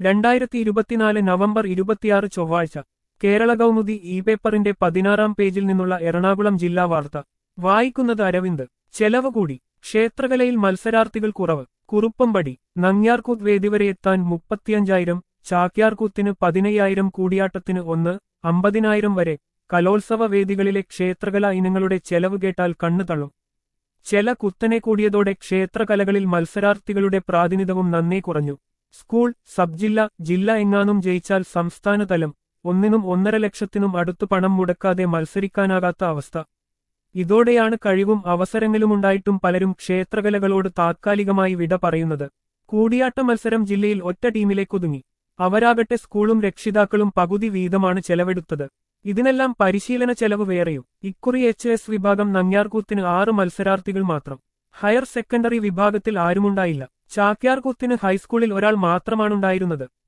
രണ്ടായിരത്തി ഇരുപത്തിനാല് നവംബർ ഇരുപത്തിയാറ് ചൊവ്വാഴ്ച കേരള കൗമുദി ഇ പേപ്പറിന്റെ പതിനാറാം പേജിൽ നിന്നുള്ള എറണാകുളം ജില്ലാ വാർത്ത വായിക്കുന്നത് അരവിന്ദ് ചെലവ് കൂടി ക്ഷേത്രകലയിൽ മത്സരാർത്ഥികൾ കുറവ് കുറുപ്പമ്പടി നങ്ങ്യാർകൂത്ത് വേദി വരെ എത്താൻ മുപ്പത്തിയഞ്ചായിരം ചാക്യാർകൂത്തിന് പതിനയ്യായിരം കൂടിയാട്ടത്തിന് ഒന്ന് അമ്പതിനായിരം വരെ കലോത്സവ വേദികളിലെ ക്ഷേത്രകലാ ഇനങ്ങളുടെ ചെലവ് കേട്ടാൽ കണ്ണു തള്ളും ചെല കുത്തനെ കൂടിയതോടെ ക്ഷേത്രകലകളിൽ മത്സരാർത്ഥികളുടെ പ്രാതിനിധ്യവും നന്നേ കുറഞ്ഞു സ്കൂൾ സബ് ജില്ല ജില്ല എങ്ങാനും ജയിച്ചാൽ സംസ്ഥാനതലം ഒന്നിനും ഒന്നര ലക്ഷത്തിനും അടുത്തു പണം മുടക്കാതെ മത്സരിക്കാനാകാത്ത അവസ്ഥ ഇതോടെയാണ് കഴിവും അവസരങ്ങളുമുണ്ടായിട്ടും പലരും ക്ഷേത്രകലകളോട് താത്കാലികമായി വിട പറയുന്നത് കൂടിയാട്ട മത്സരം ജില്ലയിൽ ഒറ്റ ടീമിലേക്കൊതുങ്ങി അവരാകട്ടെ സ്കൂളും രക്ഷിതാക്കളും പകുതി വീതമാണ് ചെലവെടുത്തത് ഇതിനെല്ലാം പരിശീലന ചെലവ് വേറെയും ഇക്കുറി എച്ച് എസ് വിഭാഗം നങ്ങ്യാർകൂത്തിന് ആറ് മത്സരാർത്ഥികൾ മാത്രം ഹയർ സെക്കൻഡറി വിഭാഗത്തിൽ ആരുമുണ്ടായില്ല ചാക്യാർകൂത്തിന് ഹൈസ്കൂളിൽ ഒരാൾ മാത്രമാണുണ്ടായിരുന്നത്